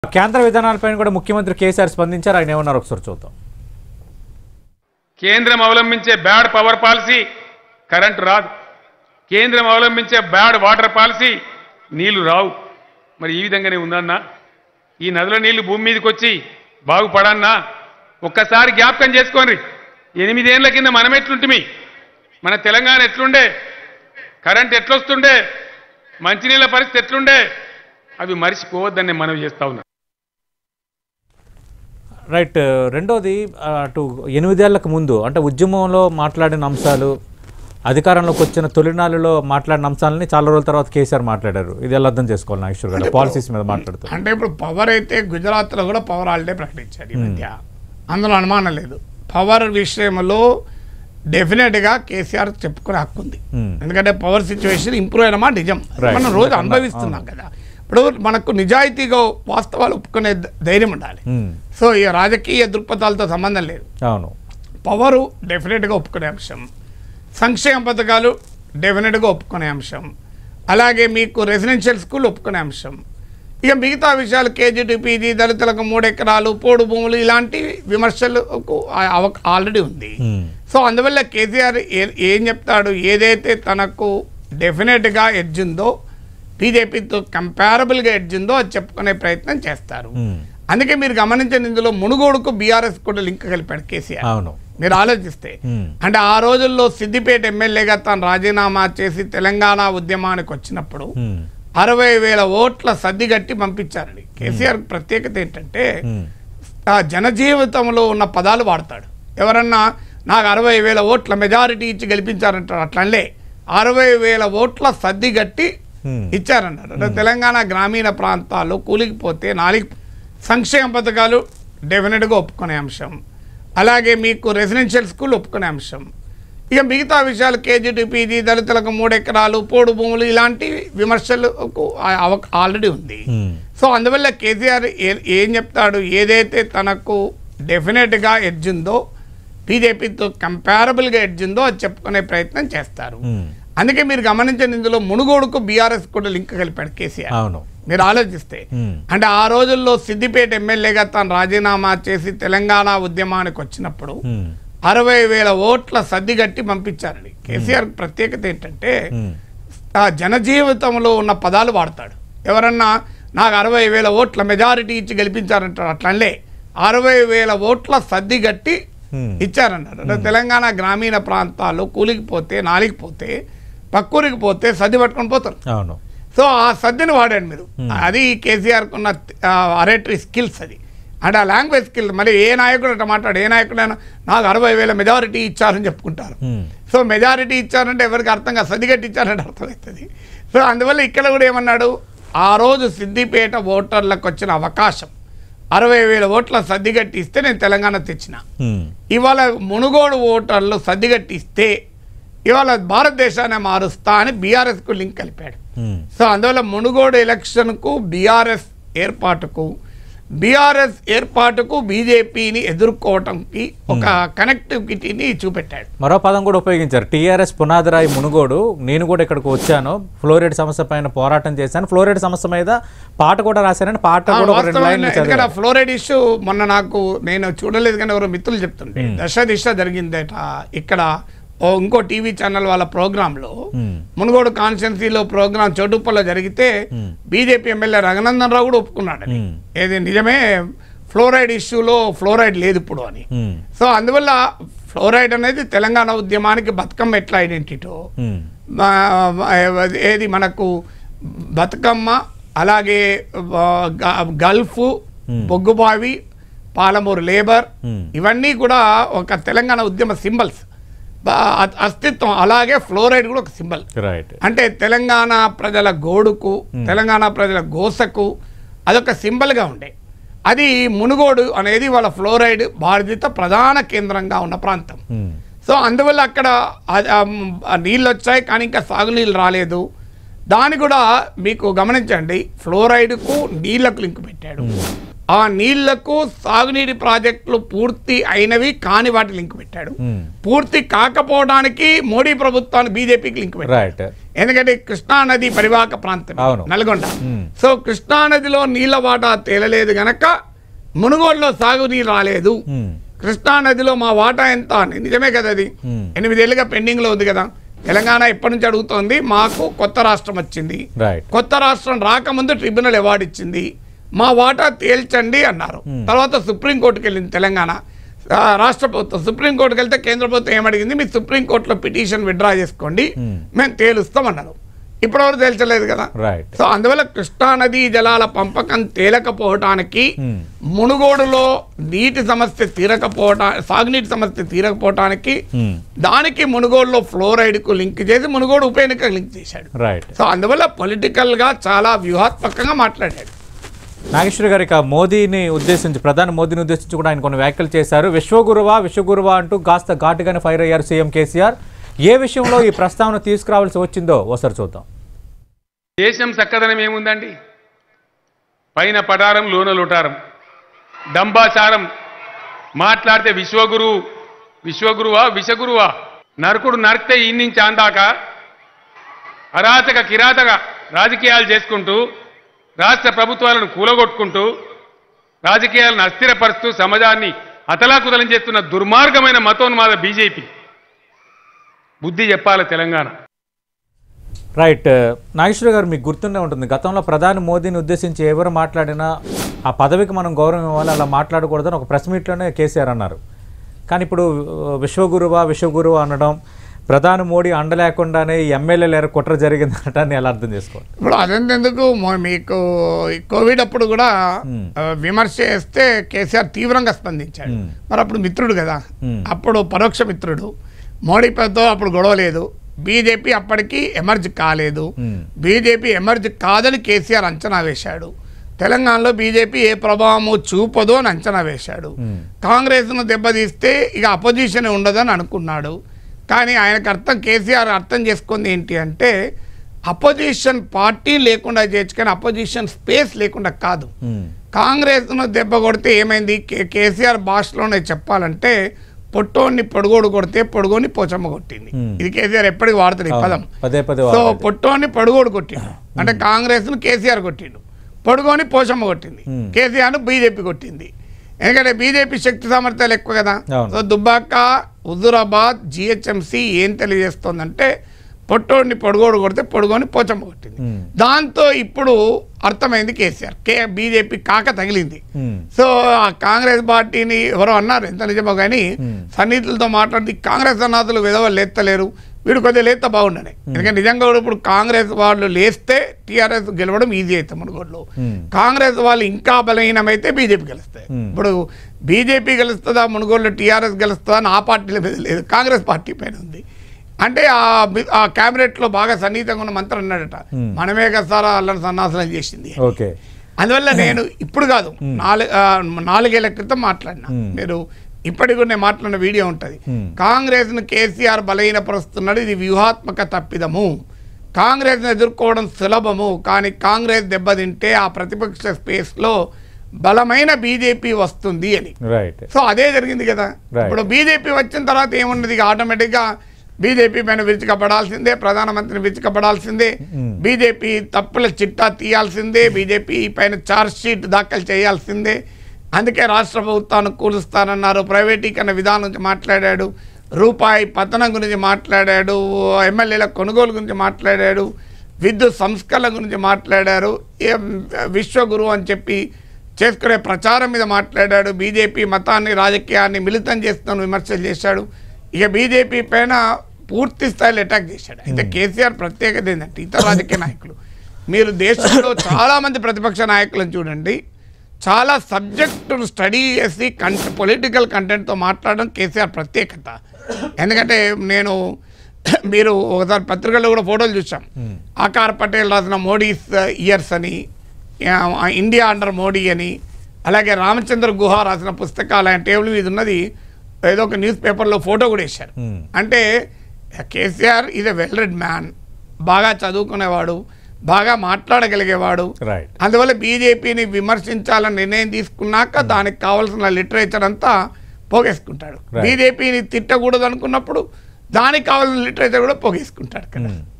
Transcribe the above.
కేంద్ర విధానాలపైన కూడా ముఖ్యమంత్రి కేసీఆర్ స్పందించారు ఆయన ఏమన్నారు ఒకసారి చూద్దాం కేంద్రం అవలంబించే బ్యాడ్ పవర్ పాలసీ కరెంటు రాదు కేంద్రం అవలంబించే బ్యాడ్ వాటర్ పాలసీ నీళ్లు రావు మరి ఈ విధంగానే ఉందన్నా ఈ నదుల నీళ్లు భూమి మీదకి వచ్చి బాగుపడన్నా ఒక్కసారి జ్ఞాపకం చేసుకోండి ఎనిమిదేళ్ల కింద మనం ఎట్లుంటిమి మన తెలంగాణ ఎట్లుండే కరెంట్ ఎట్లొస్తుండే మంచినీళ్ళ పరిస్థితి ఎట్లుండే అవి మరిచిపోవద్దని మనం చేస్తా ఉన్నాం రైట్ రెండోది ఆ, అటు ఎనిమిదేళ్లకు ముందు అంటే ఉద్యమంలో మాట్లాడిన అంశాలు అధికారంలోకి వచ్చిన తొలినాళ్ళలో మాట్లాడిన అంశాలని చాలా రోజుల తర్వాత కేసీఆర్ మాట్లాడారు ఇది ఎలా అర్థం చేసుకోవాలి నాగేశ్వర్ గారు పాలసీస్ మీద మాట్లాడుతూ అంటే ఇప్పుడు పవర్ అయితే గుజరాత్లో కూడా పవర్ హాలిడే ప్రకటించారు ఈ మధ్య అందులో అనుమానం లేదు పవర్ విషయంలో డెఫినెట్గా కేసీఆర్ చెప్పుకునే హక్కు ఉంది Hmm. ఎందుకంటే పవర్ సిచ్యువేషన్ ఇంప్రూవ్ అయినమా నిజం అది Right. మనం రోజు అవును. అనుభవిస్తున్నాం కదా ఇప్పుడు మనకు నిజాయితీగా వాస్తవాలు ఒప్పుకునే ధ- ధైర్యం ఉండాలి ఉమ్, సో ఈ రాజకీయ దృక్పథాలతో సంబంధం లేదు అవును పవరు డెఫినెట్గా ఒప్పుకునే అంశం సంక్షేమ పథకాలు డెఫినెట్గా ఒప్పుకునే అంశం అలాగే మీకు రెసిడెన్షియల్ స్కూల్ ఒప్పుకునే అంశం ఇక మిగతా విషయాలు కేజీటీ పీజీ దళితులకు మూడు ఎకరాలు పోడు భూములు ఇలాంటి విమర్శలకు ఆల్రెడీ ఉంది ఉమ్, సో అందువల్ల కేసీఆర్ ఏ- ఏం చెప్తాడు ఏదైతే తనకు డెఫినెట్గా ఎడ్జ్ ఉందో బీజేపీతో కంపారబుల్గా ఎడ్జ్ ఉందో అది చెప్పుకునే ప్రయత్నం చేస్తారు ఉమ్, అందుకే మీరు గమనించిన ఇందులో మునుగోడుకు బీఆర్ఎస్ కూడా లింక్ కలిపాడు కేసీఆర్ అవును మీరు ఆలోచిస్తే ఉమ్, అంటే ఆ రోజుల్లో సిద్దిపేట ఎమ్మెల్యేగా తాను రాజీనామా చేసి తెలంగాణ ఉద్యమానికి వచ్చినప్పుడు ఉమ్, అరవై వేల ఓట్ల సర్ది కట్టి పంపించారండి కేసీఆర్ ప్రత్యేకత ఏంటంటే ఉమ్, ఆ జనజీవితంలో ఉన్న పదాలు వాడతాడు ఎవరన్నా నాకు అరవై వేల ఓట్ల మెజారిటీ ఇచ్చి గెలిపించారంటాడు అట్లనే అరవై వేల ఓట్ల సర్ది కట్టి ఉమ్, ఇచ్చారన్నారు అంటే తెలంగాణ గ్రామీణ ప్రాంతాల్లో కూలికిపోతే నాలుగు సంక్షేమ పథకాలు డెఫినెట్గా ఒప్పుకునే అంశం అలాగే మీకు రెసిడెన్షియల్ స్కూల్ ఒప్పుకునే అంశం ఇక మిగతా విషయాలు కేజీటీ పీజీ దళితులకు మూడు ఎకరాలు పోడు భూములు ఇలాంటి విమర్శలకు ఆల్రెడీ ఉంది ఉమ్, సో అందువల్ల కేసీఆర్ ఏ- ఏం చెప్తాడు ఏదైతే తనకు డెఫినెట్గా ఎడ్జ్ ఉందో బీజేపీతో కంపారబుల్గా ఎడ్జ్ ఉందో అది చెప్పుకునే ప్రయత్నం చేస్తారు ఉమ్, అందుకే మీరు గమనించిన ఇందులో మునుగోడుకు బీఆర్ఎస్ కూడా లింక్ కలిపాడు కేసీఆర్ అవును మీరు ఆలోచిస్తే ఉమ్, అంటే ఆ రోజుల్లో సిద్దిపేట ఎమ్మెల్యేగా తాను రాజీనామా చేసి తెలంగాణ ఉద్యమానికి వచ్చినప్పుడు ఉమ్, అరవై వేల ఓట్ల సర్ది కట్టి పంపించారండి కేసీఆర్ ప్రత్యేకత ఏంటంటే ఉమ్, ఆ జనజీవితంలో ఉన్న పదాలు వాడతాడు ఎవరన్నా నాకు అరవై వేల ఓట్ల మెజారిటీ ఇచ్చి గెలిపించారంటాడు అట్లనే అరవై వేల ఓట్ల సర్ది కట్టి ఉమ్, ఇచ్చారన్నారు అంటే తెలంగాణ గ్రామీణ ప్రాంతాల్లో కూలికిపోతే నాలిగిపోతే పక్కూరికి పోతే సర్ది పట్టుకొని పోతారు అవును సో ఆ సర్దిని వాడండి మీరు అది కేసీఆర్కి ఉన్న అరేటరీ స్కిల్స్ అది అంటే ఆ లాంగ్వేజ్ స్కిల్ మళ్ళీ ఏ నాయకుడు అట్లా మాట్లాడు ఏ నాయకుడైనా నాకు అరవై వేల మెజారిటీ ఇచ్చారని చెప్పుకుంటారు ఉమ్, సో మెజారిటీ ఇచ్చారంటే ఎవరికి అర్థం కాదు సర్దిగట్టి ఇచ్చారంటే అర్థమవుతుంది సో అందువల్ల ఇక్కడ కూడా ఏమన్నాడు ఆ రోజు సిద్దిపేట ఓటర్లకు వచ్చిన అవకాశం అరవై వేల ఓట్ల సర్దిగట్టి ఇస్తే నేను తెలంగాణ తెచ్చిన ఉమ్, ఇవాళ మునుగోడు ఓటర్లు సర్దిగట్టి ఇస్తే ఇవాళ భారతదేశాన్ని మారుస్తా అని బీఆర్ఎస్కు లింక్ కలిపాడు ఉమ్, సో అందువల్ల మునుగోడు ఎలక్షన్కు బీఆర్ఎస్ ఏర్పాటుకు బీఆర్ఎస్ ఏర్పాటుకు బీజేపీని ఎదుర్కోవటంకి ఒక కనెక్టివిటీని చూపెట్టాడు మరో పదం కూడా ఉపయోగించారు టీఆర్ఎస్ పునాదిరాయి మునుగోడు నేను కూడా ఇక్కడికి వచ్చాను ఫ్లోరైడ్ సమస్య పైన పోరాటం చేశాను ఫ్లోరైడ్ సమస్య మీద పాట కూడా రాశానని పాట ఆ, కూడా ఒక రెండు వాస్తవమే. లైన్లు ఎందుకంటే చదివారు ఆ ఫ్లోరైడ్ ఇష్యూ మొన్న నాకు నేను చూడలేదు కానీ ఎవరో మిత్రులు చెప్తుంటే దశ దిశ జరిగిందట ఇక్కడ ఓ ఇంకో టీవీ ఛానల్ వాళ్ళ ప్రోగ్రాంలో ఉమ్, మునుగోడు కాన్స్టిట్యున్సీలో ప్రోగ్రాం చౌటుప్పల్లో జరిగితే బీజేపీ ఎమ్మెల్యే రఘునందన్ రావు కూడా ఒప్పుకున్నాడు అది. ఉమ్, ఏది నిజమే ఫ్లోరైడ్ ఇష్యూలో ఫ్లోరైడ్ లేదు ఇప్పుడు అని ఉమ్, సో అందువల్ల ఫ్లోరైడ్ అనేది తెలంగాణ ఉద్యమానికి బతుకమ్మ ఎట్లా ఐడెంటిటో ఉమ్, మా- ఏది మనకు బతుకమ్మ అలాగే ఆ, గ- గల్ఫ్ బొగ్గుబావి పాలమూరు లేబర్ Hmm. ఇవన్నీ కూడా ఒక తెలంగాణ ఉద్యమ సింబల్స్ అస్తిత్వం అలాగే ఫ్లోరైడ్ కూడా ఒక సింబల్ రైట్ అంటే తెలంగాణ ప్రజల గోడుకు తెలంగాణ ప్రజల గోసకు అదొక సింబల్గా ఉండే అది మునుగోడు అనేది వాళ్ళ ఫ్లోరైడ్ బాధిత ప్రధాన కేంద్రంగా ఉన్న ప్రాంతం ఉమ్, సో అందువల్ల అక్కడ ఆ- ఆ మ్, ఆ నీళ్ళు వచ్చాయి కానీ ఇంకా సాగునీళ్ళు రాలేదు దాన్ని కూడా మీకు గమనించండి ఫ్లోరైడ్కు నీళ్లకు లింక్ పెట్టాడు ఆ నీళ్లకు సాగునీటి ప్రాజెక్టులు పూర్తి అయినవి కాని వాటి లింక్ పెట్టాడు మ్మ్. పూర్తి కాకపోవడానికి మోడీ ప్రభుత్వాన్ని బీజేపీకి లింక్ పెట్టాడు రైట్ ఎందుకంటే కృష్ణా నది పరివాహక ప్రాంతం ఇది, అవును. నల్గొండ మ్మ్. సో కృష్ణా నదిలో నీళ్ల వాటా తేలలేదు గనక మునుగోడులో సాగునీరు రాలేదు మ్మ్. కృష్ణా నదిలో మా వాటా ఎంత అని నిజమే కదా అది మ్మ్. ఎనిమిదేళ్ళుగా పెండింగ్ లో ఉంది కదా తెలంగాణ ఎప్పటి నుంచి అడుగుతోంది మాకు కొత్త రాష్ట్రం వచ్చింది రైట్ కొత్త రాష్ట్రం రాకముందు ట్రిబ్యునల్ అవార్డు ఇచ్చింది మా వాటా తేల్చండి అన్నారు తర్వాత సుప్రీంకోర్టుకి వెళ్ళింది తెలంగాణ ఆ, రాష్ట్ర ప్రభుత్వం సుప్రీంకోర్టుకి వెళ్తే కేంద్ర ప్రభుత్వం ఏమడిగింది మీరు సుప్రీంకోర్టులో పిటిషన్ విత్డ్రా చేసుకోండి Hmm. మేము తేలుస్తాం అన్నారు ఇప్పటివరకు తేల్చలేదు కదా రైట్ సో అందువల్ల కృష్ణా నదీ జలాల పంపకం తేలకపోవటానికి Hmm. మునుగోడులో నీటి సమస్య తీరకపోవటా సాగునీటి సమస్య తీరకపోవటానికి మ్మ్. దానికి మునుగోడులో ఫ్లోరైడ్ కు లింక్ చేసి మునుగోడు ఉప ఎన్నిక లింక్ చేశాడు రైట్ సో అందువల్ల పొలిటికల్ గా చాలా వ్యూహాత్మకంగా మాట్లాడాడు నాగేశ్వర గారు ఇక మోదీని ఉద్దేశించి ప్రధాని మోదీని ఉద్దేశించి కూడా ఆయన కొన్ని వ్యాఖ్యలు చేశారు విశ్వగురువా విశ్వగురువా అంటూ కాస్త ఘాటుగానే ఫైర్ అయ్యారు సీఎం కేసీఆర్ ఏ విషయంలో ఈ ప్రస్తావన తీసుకురావాల్సి వచ్చిందో ఒకసారి చూద్దాం దేశం చక్కదనం ఏముందండి పైన పటారం లోన లోటారం డంబాచారం మాట్లాడితే విశ్వగురు విశ్వగురువా విషగురువా నరకుడు నరికితే ఈ నుంచి అందాక అరాచక కిరాతక రాజకీయాలు చేసుకుంటూ రాష్ట్ర ప్రభుత్వాలను కూలగొట్టుకుంటూ రాజకీయాలను అస్థిరపరుస్తూ సమాజాన్ని అతలాకుతలం చేస్తున్న దుర్మార్గమైన మతోన్మాద బీజేపీ బుద్ధి చెప్పాలి తెలంగాణ రైట్ నాగేశ్వర గారు మీకు గుర్తుండే ఉంటుంది గతంలో ప్రధాని మోదీని ఉద్దేశించి ఎవరు మాట్లాడినా ఆ పదవికి మనం గౌరవం ఇవ్వాలి అలా మాట్లాడకూడదని ఒక ప్రెస్ మీట్లోనే కేసీఆర్ అన్నారు కానీ ఇప్పుడు ఆ, విశ్వగురువా విశ్వగురువా అనడం ప్రధాని మోడీ అండ లేకుండానే ఈ ఎమ్మెల్యేలు ఎర కుట్ర జరిగింది అనటాన్ని ఎలా అర్థం చేసుకోవాలి ఇప్పుడు అదెందుకు మొ- మీకు ఈ కోవిడ్ అప్పుడు కూడా మ్మ్. ఆ, విమర్శ చేస్తే కేసీఆర్ తీవ్రంగా స్పందించాడు మ్మ్. మరి అప్పుడు మిత్రుడు కదా మ్మ్. అప్పుడు పరోక్ష మిత్రుడు మోడీ పెద్ద అప్పుడు గొడవ లేదు బీజేపీ అప్పటికి ఎమర్జ్ కాలేదు మ్మ్. బీజేపీ ఎమర్జ్ కాదని కేసీఆర్ అంచనా వేశాడు తెలంగాణలో బీజేపీ ఏ ప్రభావము చూపదు అని అంచనా వేశాడు మ్మ్. కాంగ్రెస్ను దెబ్బతీస్తే ఇక అపోజిషన్ ఉండదని అనుకున్నాడు కానీ ఆయనకు అర్థం కేసీఆర్ అర్థం చేసుకుంది ఏంటి అంటే అపోజిషన్ పార్టీ లేకుండా చేయొచ్చు కానీ అపోజిషన్ స్పేస్ లేకుండా కాదు మ్మ్. కాంగ్రెస్ను దెబ్బ కొడితే ఏమైంది కే- కేసీఆర్ భాషలోనే చెప్పాలంటే పొట్టోని పొడుగోడు కొడితే పొడుగోని పోచమ్మ కొట్టింది Hmm. ఇది కేసీఆర్ ఎప్పటికి వాడుతుంది ఈ పదం పదే పదే సో వాడాలి. పొట్టోని పొడుగోడు కొట్టిండు అంటే కాంగ్రెస్ ను కేసీఆర్ కొట్టిండు పొడుగోని పోషమ్మ కొట్టింది Hmm. కేసీఆర్ ను బీజేపీ కొట్టింది ఎందుకంటే బీజేపీ శక్తి సామర్థ్యాలు ఎక్కువ కదా అవును. సో దుబ్బాక హుజురాబాద్ జిహెచ్ఎంసీ ఏం తెలియజేస్తోందంటే పొట్టోడిని పొడుగోడు కొడితే పొడుగోని పోచమ్మ కొట్టింది Hmm. దాంతో ఇప్పుడు అర్థమైంది కేసీఆర్ కే బీజేపీ కాక తగిలింది మ్మ్. సో ఆ కాంగ్రెస్ పార్టీని ఎవరో అన్నారు ఎంత నిజమో కానీ Hmm. సన్నిహితులతో మాట్లాడి కాంగ్రెస్ అన్నాదులు విధవలు లేస్తలేరు వీడు కొద్దిగా లేత బాగుండని ఎందుకంటే నిజంగా కూడా ఇప్పుడు కాంగ్రెస్ వాళ్ళు లేస్తే టీఆర్ఎస్ గెలవడం ఈజీ అవుతుంది మునుగోడులో Hmm. కాంగ్రెస్ వాళ్ళు ఇంకా బలహీనమైతే బీజేపీ గెలుస్తాయి Hmm. ఇప్పుడు బీజేపీ గెలుస్తుందా మునుగోడులో టీఆర్ఎస్ గెలుస్తుందా అని ఆ పార్టీల మీద లేదు కాంగ్రెస్ పార్టీ పైన ఉంది అంటే ఆ బి- ఆ cabinet లో బాగా సన్నిహితంగా ఉన్న మంత్రి అన్నాడట Hmm. మనమే కదా సార్ వాళ్ళని సన్నాసనం చేసింది ఓకే అందువల్ల నేను ఇప్పుడు కాదు నాలుగు ఆ, నాలుగేళ్ల క్రితం మాట్లాడినా Hmm. మీరు ఇప్పటికి కూడా నేను మాట్లాడిన వీడియో ఉంటుంది Hmm. కాంగ్రెస్ ను కేసీఆర్ బలహీనపరుస్తున్నాడు ఇది వ్యూహాత్మక తప్పిదము కాంగ్రెస్ను ఎదుర్కోవడం సులభము కానీ కాంగ్రెస్ దెబ్బతింటే ఆ ప్రతిపక్ష స్పేస్లో బలమైన బీజేపీ వస్తుంది అని రైట్ సో అదే జరిగింది కదా Right. ఇప్పుడు బీజేపీ వచ్చిన తర్వాత ఏమున్నది ఇక ఆటోమేటిక్గా బీజేపీ పైన విరుచుకపడాల్సిందే ప్రధానమంత్రిని విరుచుకపడాల్సిందే Hmm. బీజేపీ తప్పుల చిట్టా తీయాల్సిందే బీజేపీ పైన ఛార్జ్ షీట్ దాఖలు చేయాల్సిందే అందుకే రాష్ట్ర ప్రభుత్వాన్ని కూలుస్తానన్నారు ప్రైవేటీకరణ విధానం గురించి మాట్లాడాడు రూపాయి పతనం గురించి మాట్లాడాడు ఎమ్మెల్యేల కొనుగోలు గురించి మాట్లాడాడు విద్యుత్ సంస్కరణ గురించి మాట్లాడారు ఏం విశ్వగురు అని చెప్పి చేసుకునే ప్రచారం మీద మాట్లాడాడు బీజేపీ మతాన్ని రాజకీయాన్ని మిళితం చేస్తున్న విమర్శలు చేశాడు ఇక బీజేపీ పైన పూర్తి స్థాయిలో అటాక్ చేశాడు అయితే కేసీఆర్ ప్రత్యేకత ఏంటంటే ఇతర రాజకీయ నాయకులు మీరు దేశంలో చాలా మంది ప్రతిపక్ష నాయకులను చూడండి చాలా సబ్జెక్టును స్టడీ చేసి కంట పొలిటికల్ కంటెంట్తో మాట్లాడడం కేసీఆర్ ప్రత్యేకత ఎందుకంటే నేను మీరు ఒకసారి పత్రికల్లో కూడా ఫోటోలు చూసాం ఆకార్ పటేల్ రాసిన మోడీస్ ఇయర్స్ అని ఆ, ఇండియా అండర్ మోడీ అని అలాగే రామచంద్ర గుహ రాసిన పుస్తకాలు ఆయన టేబుల్ మీద ఉన్నది ఏదో ఒక న్యూస్ పేపర్లో ఫోటో కూడా వేశారు Hmm. అంటే KCR is a well read man బాగా చదువుకునేవాడు బాగా మాట్లాడగలిగేవాడు రైట్ అందువల్ల బీజేపీని విమర్శించాలని నిర్ణయం తీసుకున్నాక దానికి కావాల్సిన లిటరేచర్ అంతా పోగేసుకుంటాడు Right. బీజేపీని తిట్టకూడదు అనుకున్నప్పుడు దానికి కావాల్సిన లిటరేచర్ కూడా పోగేసుకుంటాడు కదా మ్మ్.